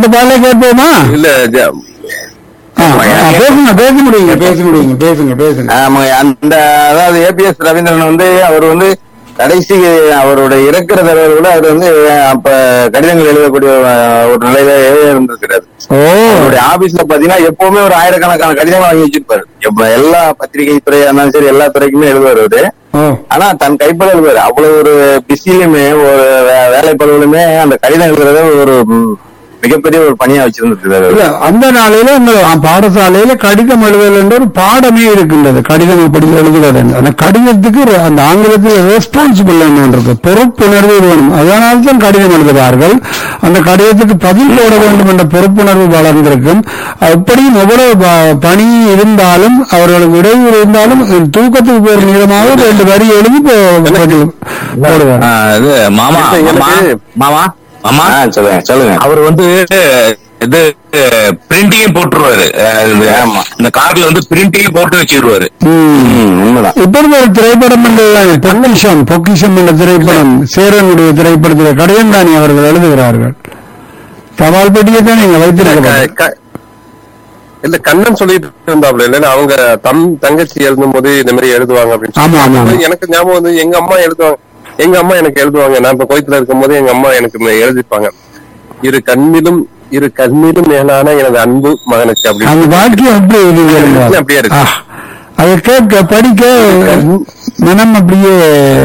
அடுத்த பாடலை கேட்போமா இல்ல ஜ- ஆ, ஆ, பேசுங்க பேச முடியுங்க பேச முடியுங்க பேசுங்க பேசுங்க ஆமா அந்த அதாவது ஏபிஎஸ் ரவீந்திரன் வந்து அவர் வந்து கடைசி அவருடைய இறக்குற தடவை கூட அவர் வந்து அப்ப கடிதங்கள் எழுதக்கூடிய அஹ், ஒரு நிலையில இருந்திருக்கிறாரு ஓ அவருடைய ஆபீஸ்ல பாத்தீங்கன்னா எப்பவுமே ஒரு ஆயிரக்கணக்கான கடிதங்கள் வாங்கி வச்சிருப்பாரு எப்ப எல்லா பத்திரிகை துறையா இருந்தாலும் சரி எல்லா துறைக்குமே எழுதுவாரு அவரு ஓ ஆனா தன் கைப்பட எழுதுவாரு அவ்வளவு ஒரு பிஸிலுமே ஒரு வே- வேலை பழுவிலுமே அந்த கடிதம் எழுதுறத ஒரு ம், மிகப்பெரிய ஒரு பணியா வச்சிருந்துருக்காரு இல்ல அந்த நாளையில இந்த பாடசாலையில கடிதம் எழுதுதல் என்ற ஒரு பாடமே இருக்கின்றது கடிதம் எப்படி எழுதுகிறது என்று. அந்த கடிதத்துக்கு ஒரு- அந்த ஆங்கிலத்தில் ரெஸ்பான்சிபிள் இருக்கு பொறுப்புணர்வு வேணும் அதனால தான் கடிதம் எழுதுவார்கள் அந்த கடிதத்துக்கு பதில் போட வேண்டும் என்ற பொறுப்புணர்வு வளர்ந்திருக்கும் எப்படியும் எவ்வளவு ப- பணி இருந்தாலும் அவர்களுக்கு இடையூறு இருந்தாலும் தூக்கத்துக்கு போற நேரமாக ரெண்டு வரி எழுதி போ- போடுவார் ஆ, இது மாமா மாமா மாமா மாமா ஆ, சொல்லுங்க சொல்லுங்க அவர் வந்து இது பிரிண்டிங்கும் போட்டுருவாரு அஹ், இது, ஆமா. இந்த கார்டுல வந்து பிரிண்டிங் போட்டு வச்சிருவாரு ம். ம், உண்மைதான் இப்பொழுது ஒரு திரைப்படம் என்று பொக்கிஷம் பொக்கிஷம் என்ற திரைப்படம் சேரனுடைய திரைப்படத்தில் கடிதம் தானே அவர்கள் எழுதுகிறார்கள் தபால் பெட்டியை தான் நீங்க க- வைத்திருக்க க- இல்ல கண்ணன் சொல்லிட்டு இருந்தாப்ல இல்ல அவங்க தம் தங்கச்சி எழுதும் போது இந்த மாதிரி எழுதுவாங்க அப்படின்னு ஆமா, ஆமா, ஆமா. சொல்லி. எனக்கு ஞாபகம் வந்து எங்க அம்மா எழுதுவாங்க எங்க அம்மா எனக்கு எழுதுவாங்க நான் இப்ப கோயத்துல இருக்கும் போது எங்க அம்மா எனக்கு இந்த எழுதிப்பாங்க இரு கண்ணிலும் இரு கண்ணிலும் மேலான எனது அன்பு மகனுக்கு அந்த அப்படின்னு வாக்கியம் எப்படி எழுதுகிறார்கள்? அப்படியே இருக்கு. ஆ, அதை கேட்க படிக்க மனம் அப்படியே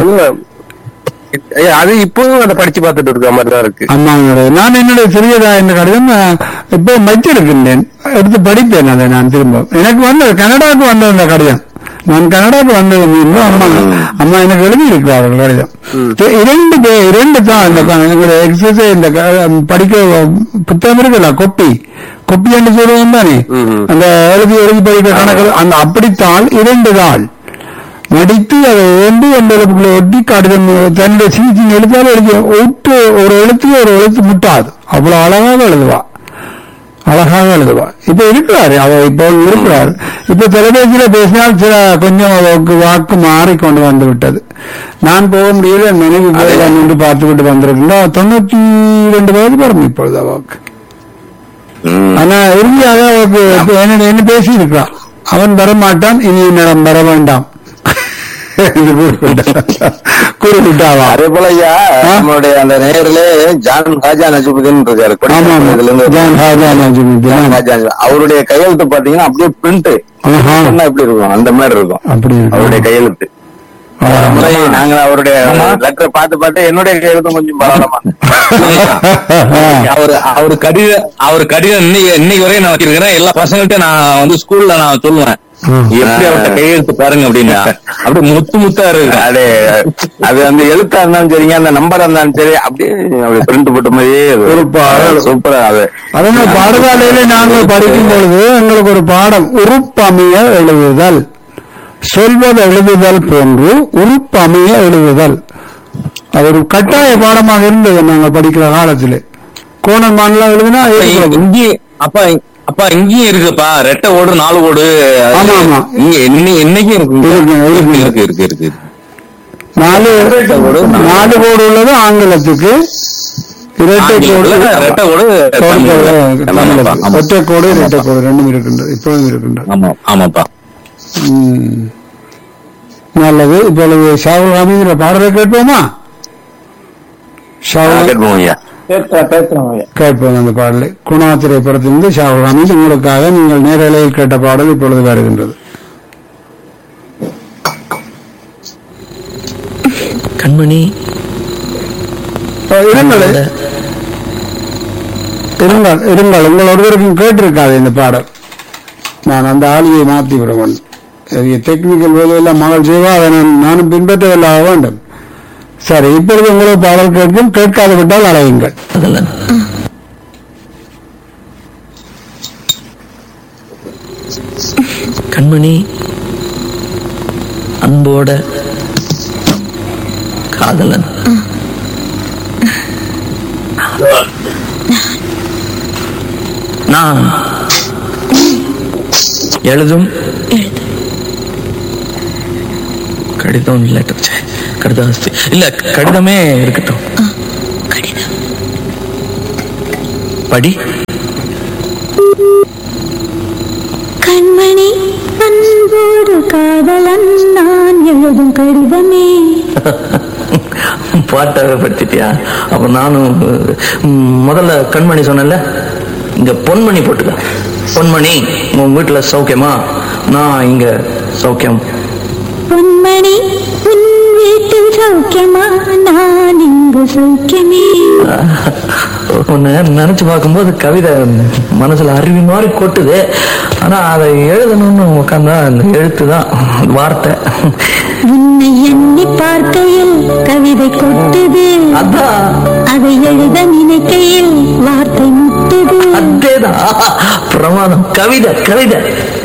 ஏய், அது இப்பவும் அதை படிச்சு பார்த்துட்டு இருக்க மாதிரி தான் இருக்கு அம்மாவோட நான் என்னுடைய சிறியதா என்ற கடிதம் அஹ், இப்போ வச்சிருக்கின்றேன் எடுத்து படிப்பேன் அதை நான் திரும்ப எனக்கு வந்து கனடாவுக்கு வந்த அந்த கடிதம் நான் கனடாவுக்கு வந்தது மீண்டும் அம்மா அம்மா எனக்கு எழுதி இருக்கிறார்கள் கடிதம் சரி, இரண்டு பே- இரண்டு தான் இந்த க- எங்களுடைய எக்ஸசைஸ் இந்த க- படிக்க புத்தகம் இருக்குல்ல கொப்பி கொப்பி என்று சொல்லுவோம் தானே ம். அந்த எழுதி எழுதி படிக்கிற கணக்கு அந்த அப்படித்தான் இரண்டு தாள் மடித்து அதை ஏந்து எங்களுக்குள்ள ஒட்டி கடிதம் தன்னுடைய சின்ன எழுத்தாலும் எழுதி ஒட்டு ஒரு எழுத்து ஒரு எழுத்து முட்டாது அவ்வளவு அழகாக எழுதுவா அழகாக எழுதுவா இப்ப இருக்கிறாரு அவ இப்போ இருக்கிறார் இப்ப தொலைபேசியில பேசினால் சில கொஞ்சம் அவருக்கு வாக்கு மாறிக்கொண்டு வந்து விட்டது நான் போக முடியல என் மனைவி போகலாம் என்று பார்த்து விட்டு வந்திருக்கின்றா தொண்ணூத்தி ரெண்டு வயது வரும் இப்பொழுது அவருக்கு ம். ஆனா இறுதியாக அவருக்கு இப்ப என்ன என்ன பேசி இருக்கிறான் அவன் வரமாட்டான் இனி என்னிடம் வர வேண்டாம் என்று கூறிவிட்டான். கூறிவிட்டாவா அதே போல ஐயா ஆ? நம்மளுடைய அந்த நேரிலே ஜான் ஹாஜா நஜிபுதீன் இருக்காரு ஆமா ஆமா இதுல இருந்து ஜான் ஹாஜா நஜிமுத்தீன். ஜான் ஹாஜா நஜிபுதீன். அவருடைய கையெழுத்து பாத்தீங்கன்னா அப்படியே பிரிண்ட் ஆஹா. எப்படி இருக்கும் அந்த மாதிரி இருக்கும் அப்படி இருக்கு. அவருடைய கையெழுத்து ஆ. முறை நாங்க அவருடைய லெட்டர் பார்த்து பார்த்து என்னுடைய கையெழுத்தும் கொஞ்சம் பரவாயில்லமா அவரு அவரு கடிதம் அவரு கடிதம் இன்னைக்கு இன்னைக்கு வரையும் நான் வச்சிருக்கிறேன் எல்லா பசங்கள்ட்ட நான் வந்து ஸ்கூல்ல நான் சொல்லுவேன் ம். எப்படி அவர்கிட்ட கையெழுத்து பாருங்க அப்படின்னா அப்படியே முத்து முத்தா இருக்கு அது அது அந்த எழுத்தா இருந்தாலும் சரிங்க அந்த நம்பரா இருந்தாலும் சரி அப்படியே அப்படி பிரிண்ட் போட்ட மாதிரியே ஒரு பாடல். சூப்பரா அது அதனால பாடசாலையில நாங்கள் படிக்கும் பொழுது எங்களுக்கு ஒரு பாடம் உறுப்பமைய எழுதுதல் சொல்வது எழுதுதல் போன்று உறுப்பமைய எழுதுதல் அது ஒரு கட்டாய பாடமாக இருந்தது நாங்கள் படிக்கிற காலத்திலே கோணல் மாநிலம் எழுதுனா ஏற்றுக்கொள்ள- இங்கேயும் அப்பா அப்பா இங்கேயும் இருக்குப்பா ரெட்டை ஓடு நாலு ஓடு அது ஆமா, ஆமா. இங்க இன்னை- இன்னைக்கும் இருக்கு இருக்கு, இருக்கு. இருக்கு இருக்கு இருக்கு இருக்கு நாலு நாலு கோடு உள்ளது ஆங்கிலத்துக்கு இரட்டை கோடு ஆங்கிலத்துல ரெட்டை ஓடு கோடு தமிழ்ல. தமிழுக்கு. ஆமா. ஒற்றை கோடு இரட்டை கோடு ரெண்டும் இருக்கின்றது இப்பொழுதும் இருக்கின்றது ஆமா ஆமாப்பா ம். நல்லது இப்பொழுது ஷாகுல் ஹமீதுல பாடலை கேட்போமா ஷாகுல் கேட்போம் ஐயா கேட்போம் அந்த பாடலை குணா திரைப்படத்திலிருந்து ஷாகுல் ஹமீது உங்களுக்காக நீங்கள் நேரலையில் கேட்ட பாடல் இப்பொழுது வருகின்றது கண்மணி அஹ், இருங்கள் இருங்கள் இருங்கள் உங்கள் ஒருவருக்கும் கேட்டிருக்காது இந்த பாடல் நான் அந்த ஆளியை மாற்றி விட வேண்டும் டெக்னிக்கல் வேலையெல்லாம் மகள் செய்வா அதை நான் நானும் பின்பற்றவில்லாக வேண்டும் சரி இப்பொழுது உங்களுக்கு பாடல் கேட்கும் கேட்காது விட்டால் அடையுங்கள் அதெல்லாம் கண்மணி அன்போட காதலன் நான் எழுதும் கடிதம் லெட்டர் கடிதாஸ்தி இல்ல கடிதமே இருக்கட்டும் கடிதம் படி காதலன் நான் எழுதும் கடிதமே பாட்டாவே படுத்திட்டியா அப்ப நானும் ம், முதல்ல கண்மணி சொன்னேன்ல இங்க பொன்மணி போட்டுக்க பொன்மணி உன் வீட்டுல சௌக்கியமா நான் இங்க சௌக்கியம் பொன்மணி உன் வீட்டில் சௌக்கியமா நான் இங்கு சௌக்கியமே உன்னை நினைச்சு பார்க்கும்போது கவிதை மனசுல அருவி மாதிரி கொட்டுது ஆனா அதை எழுதணும்னு உட்காந்தா அந்த எழுத்து தான் வார்த்தை உன்னை எண்ணி பார்க்கையில் கவிதை கொட்டுது அதான் அதை எழுத நினைக்கையில் வார்த்தை முட்டுது அதேதான் பிரமாதம் கவிதை கவிதை